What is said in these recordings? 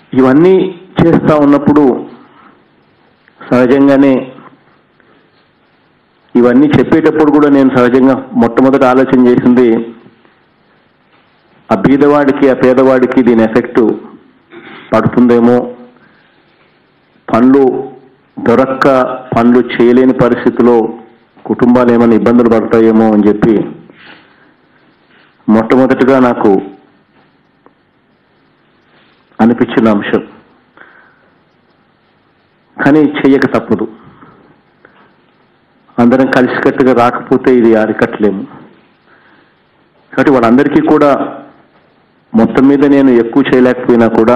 ఇవన్నీ చేస్తా ఉన్నప్పుడు సహజంగానే ఇవన్నీ చెప్పేటప్పుడు కూడా నేను సహజంగా మొట్టమొదటి ఆలోచన చేసింది ఆ బీదవాడికి ఆ పేదవాడికి దీని ఎఫెక్ట్ పడుతుందేమో పనులు దొరక్క పనులు చేయలేని పరిస్థితిలో కుటుంబాలు ఏమైనా ఇబ్బందులు పడతాయేమో అని చెప్పి మొట్టమొదటిగా నాకు అనిపించిన అంశం కానీ చెయ్యక తప్పదు అందరం కలిసికట్టుగా రాకపోతే ఇది అరికట్టలేము కాబట్టి వాళ్ళందరికీ కూడా మొత్తం మీద నేను ఎక్కువ చేయలేకపోయినా కూడా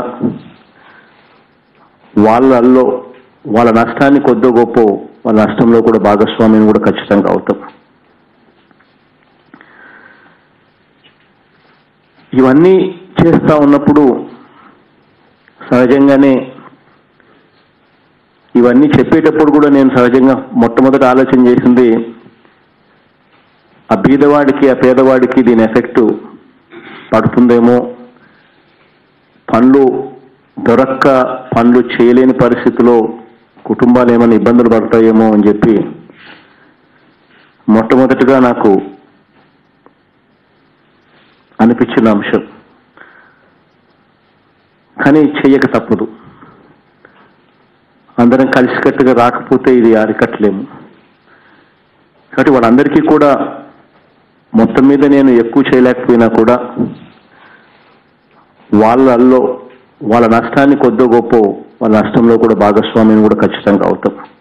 వాళ్ళల్లో వాళ్ళ నష్టాన్ని కొద్దో గొప్ప వాళ్ళ నష్టంలో కూడా భాగస్వామ్యం కూడా ఖచ్చితంగా అవుతాం ఇవన్నీ చేస్తా ఉన్నప్పుడు సహజంగానే ఇవన్నీ చెప్పేటప్పుడు కూడా నేను సహజంగా మొట్టమొదటి ఆలోచన చేసింది ఆ బీదవాడికి ఆ పేదవాడికి దీని ఎఫెక్ట్ పడుతుందేమో పనులు దొరక్క పనులు చేయలేని పరిస్థితిలో కుటుంబాలు ఏమైనా ఇబ్బందులు పడతాయేమో అని చెప్పి మొట్టమొదటిగా నాకు అనిపించిన అంశం కానీ చెయ్యక తప్పదు అందరం కలిసికట్టుగా రాకపోతే ఇది అరికట్టలేము కాబట్టి వాళ్ళందరికీ కూడా మొత్తం మీద నేను ఎక్కువ చేయలేకపోయినా కూడా వాళ్ళల్లో వాళ్ళ నష్టాన్ని కొద్దో గొప్ప వాళ్ళ నష్టంలో కూడా భాగస్వామ్యం కూడా ఖచ్చితంగా అవుతాం